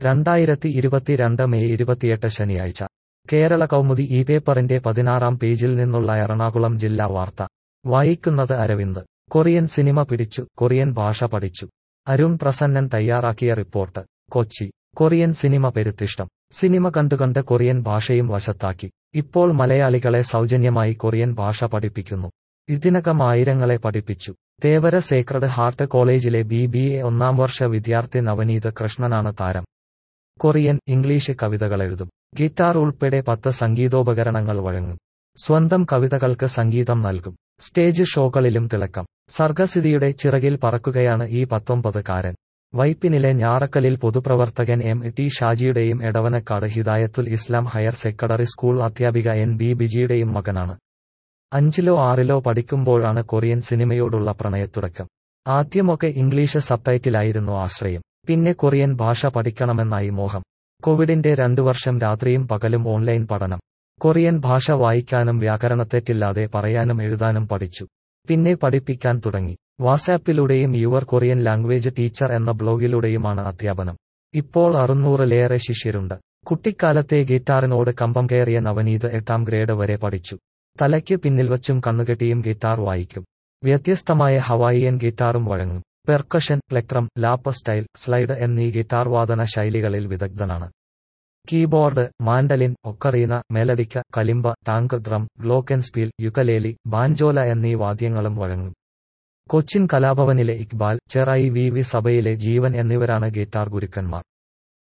രണ്ടായിരത്തി ഇരുപത്തിരണ്ട് മെയ് ഇരുപത്തിയെട്ട് ശനിയാഴ്ച കേരള കൗമുദി ഈ പേപ്പറിന്റെ പതിനാറാം പേജിൽ നിന്നുള്ള എറണാകുളം ജില്ലാ വാർത്ത വായിക്കുന്നത് അരവിന്ദ് കൊറിയൻ സിനിമ പിടിച്ചു കൊറിയൻ ഭാഷ പഠിച്ചു അരുൺ പ്രസന്നൻ തയ്യാറാക്കിയ റിപ്പോർട്ട് കൊച്ചി കൊറിയൻ സിനിമ പെരുത്തിഷ്ടം സിനിമ കണ്ടുകണ്ട് കൊറിയൻ ഭാഷയും വശത്താക്കി ഇപ്പോൾ മലയാളികളെ സൗജന്യമായി കൊറിയൻ ഭാഷ പഠിപ്പിക്കുന്നു ഇതിനകം ആയിരങ്ങളെ പഠിപ്പിച്ചു തേവര സേക്രഡ് ഹാർട്ട് കോളേജിലെ ബി ബി എ ഒന്നാം വർഷ വിദ്യാർത്ഥി നവനീത് കൃഷ്ണനാണ് താരം കൊറിയൻ ഇംഗ്ലീഷ് കവിതകളെഴുതും ഗിറ്റാർ ഉൾപ്പെടെ പത്ത് സംഗീതോപകരണങ്ങൾ വഴങ്ങും സ്വന്തം കവിതകൾക്ക് സംഗീതം നൽകും സ്റ്റേജ് ഷോകളിലും തിളക്കം സർഗസിതിയുടെ ചിറകിൽ പറക്കുകയാണ് ഈ പത്തൊമ്പതുകാരൻ വൈപ്പിനിലെ ഞാറക്കലിൽ പൊതുപ്രവർത്തകൻ എം ടി ഷാജിയുടെയും Edavanakkad Hidayathul Islam higher secondary school അധ്യാപിക എൻ ബി ബിജിയുടെയും മകനാണ് അഞ്ചിലോ ആറിലോ പഠിക്കുമ്പോഴാണ് കൊറിയൻ സിനിമയോടുള്ള പ്രണയത്തുടക്കം ആദ്യമൊക്കെ ഇംഗ്ലീഷ് സബ്ടൈറ്റിലായിരുന്നു ആശ്രയം പിന്നെ കൊറിയൻ ഭാഷ പഠിക്കണമെന്നായി മോഹം കോവിഡിന്റെ രണ്ടു വർഷം രാത്രിയും പകലും ഓൺലൈൻ പഠനം കൊറിയൻ ഭാഷ വായിക്കാനും വ്യാകരണത്തെറ്റില്ലാതെ പറയാനും എഴുതാനും പഠിച്ചു പിന്നെ പഠിപ്പിക്കാൻ തുടങ്ങി വാട്സാപ്പിലൂടെയും യുവർ കൊറിയൻ ലാംഗ്വേജ് ടീച്ചർ എന്ന ബ്ലോഗിലൂടെയുമാണ് അധ്യാപനം ഇപ്പോൾ അറുന്നൂറിലേറെ ശിഷ്യരുണ്ട് കുട്ടിക്കാലത്തെ ഗിറ്റാറിനോട് കമ്പം കയറിയ നവനീത് എട്ടാം ഗ്രേഡ് വരെ പഠിച്ചു തലയ്ക്ക് പിന്നിൽ വച്ചും കണ്ണുകെട്ടിയും ഗിറ്റാർ വായിക്കും വ്യത്യസ്തമായ ഹവായിയൻ ഗിറ്റാറും വഴങ്ങും percussion plectrum lap style slide എന്നീ ഗിറ്റാർ വാദന ശൈലികളിൽ വിദഗ്ധനാണ് keyboard mandolin ocarina melodica kalimba tank drum glockenspiel ukulele banjola എന്നീ വാദ്യങ്ങളും വഴങ്ങും കൊച്ചിൻ കലാഭവനിലെ ഇക്ബാൽ ചെറായി വി വി സഭയിലെ ജീവൻ എന്നിവരാണ് ഗിറ്റാർ ഗുരുക്കന്മാർ